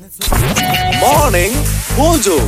Morning Mojo.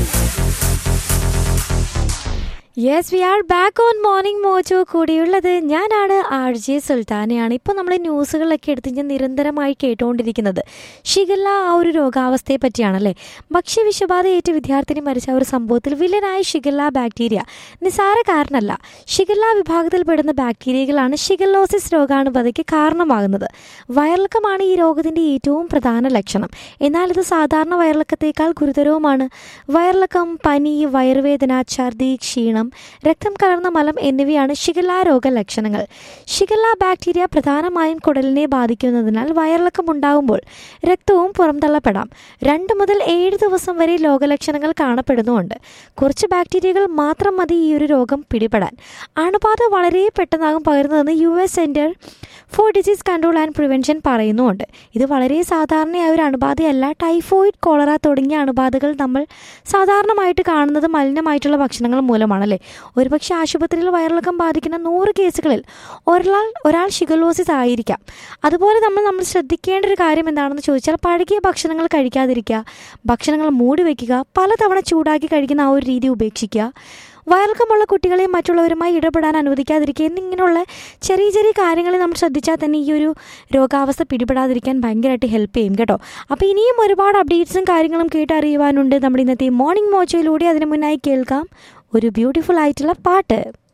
Yes we are back on morning mojo കൂടിയുള്ളത് ഞാനാണ് R J സുൽത്താനയാണ് ഇപ്പോൾ നമ്മൾ ന്യൂസുകളൊക്കെ എടുത്ത് ഞാൻ നിരന്തരമായി കേട്ടുകൊണ്ടിരിക്കുന്നത് ഷിഗല്ല ആ ഒരു രോഗാവസ്ഥയെ പറ്റിയാണല്ലേ ഭക്ഷ്യവിഷബാധയേറ്റ് വിദ്യാർത്ഥിനി മരിച്ച ആ ഒരു സംഭവത്തിൽ വില്ലനായ ഷിഗല്ല ബാക്ടീരിയ നിസാരക്കാരനല്ല ഷിഗല്ല വിഭാഗത്തിൽപ്പെടുന്ന ബാക്ടീരിയകളാണ് ഷിഗല്ലോസിസ് രോഗാണുബാധയ്ക്ക് കാരണമാകുന്നത് വയറിളക്കമാണ് ഈ രോഗത്തിൻ്റെ ഏറ്റവും പ്രധാന ലക്ഷണം എന്നാൽ ഇത് സാധാരണ വയറിളക്കത്തേക്കാൾ ഗുരുതരവുമാണ് വയറിളക്കം പനി വയറുവേദന ഛർദി ക്ഷീണം രക്തം കലർന്ന മലം എന്നിവയാണ് ഷിഗല്ല രോഗ ലക്ഷണങ്ങൾ ഷിഗല്ല ബാക്ടീരിയ പ്രധാനമായും കുടലിനെ ബാധിക്കുന്നതിനാൽ വയറിളക്കം ഉണ്ടാകുമ്പോൾ രക്തവും പുറംതള്ളപ്പെടാം രണ്ട് മുതൽ ഏഴ് ദിവസം വരെ രോഗലക്ഷണങ്ങൾ കാണപ്പെടുന്നുമുണ്ട് കുറച്ച് ബാക്ടീരിയകൾ മാത്രം മതി ഈ ഒരു രോഗം പിടിപെടാൻ അണുബാധ വളരെ പെട്ടെന്നാകും പകരുന്നതെന്ന് U S centre for disease control and prevention പറയുന്നുമുണ്ട് ഇത് വളരെ സാധാരണയായ ഒരു അണുബാധയല്ല ടൈഫോയിഡ് കോളറ തുടങ്ങിയ അണുബാധകൾ നമ്മൾ സാധാരണമായിട്ട് കാണുന്നത് മലിനമായിട്ടുള്ള ഭക്ഷണങ്ങൾ മൂലമാണല്ലേ ഒരുപക്ഷെ ആശുപത്രിയിൽ വയറിളക്കം ബാധിക്കുന്ന നൂറ് കേസുകളിൽ ഒരാൾ ഒരാൾ ഷിഗലോസിസ് ആയിരിക്കാം അതുപോലെ നമ്മൾ നമ്മൾ ശ്രദ്ധിക്കേണ്ട ഒരു കാര്യം എന്താണെന്ന് ചോദിച്ചാൽ പഴകിയ ഭക്ഷണങ്ങൾ കഴിക്കാതിരിക്കുക ഭക്ഷണങ്ങൾ മൂടി വയ്ക്കുക പലതവണ ചൂടാക്കി കഴിക്കുന്ന ആ ഒരു രീതി ഉപേക്ഷിക്കുക വയറിളക്കമുള്ള കുട്ടികളെ മറ്റുള്ളവരുമായി ഇടപെടാൻ അനുവദിക്കാതിരിക്കുക എന്നിങ്ങനെയുള്ള ചെറിയ ചെറിയ കാര്യങ്ങൾ നമ്മൾ ശ്രദ്ധിച്ചാൽ തന്നെ ഈ ഒരു രോഗാവസ്ഥ പിടിപെടാതിരിക്കാൻ ഭയങ്കരമായിട്ട് ഹെൽപ്പ് ചെയ്യും കേട്ടോ അപ്പോൾ ഇനിയും ഒരുപാട് അപ്ഡേറ്റ്സും കാര്യങ്ങളും കേട്ടറിയുവാനുണ്ട് നമ്മുടെ ഇന്നത്തെ മോർണിംഗ് മോച്ചയിലൂടെ അതിന് മുന്നായി കേൾക്കാം ഒരു ബ്യൂട്ടിഫുൾ ആയിട്ടുള്ള പാട്ട്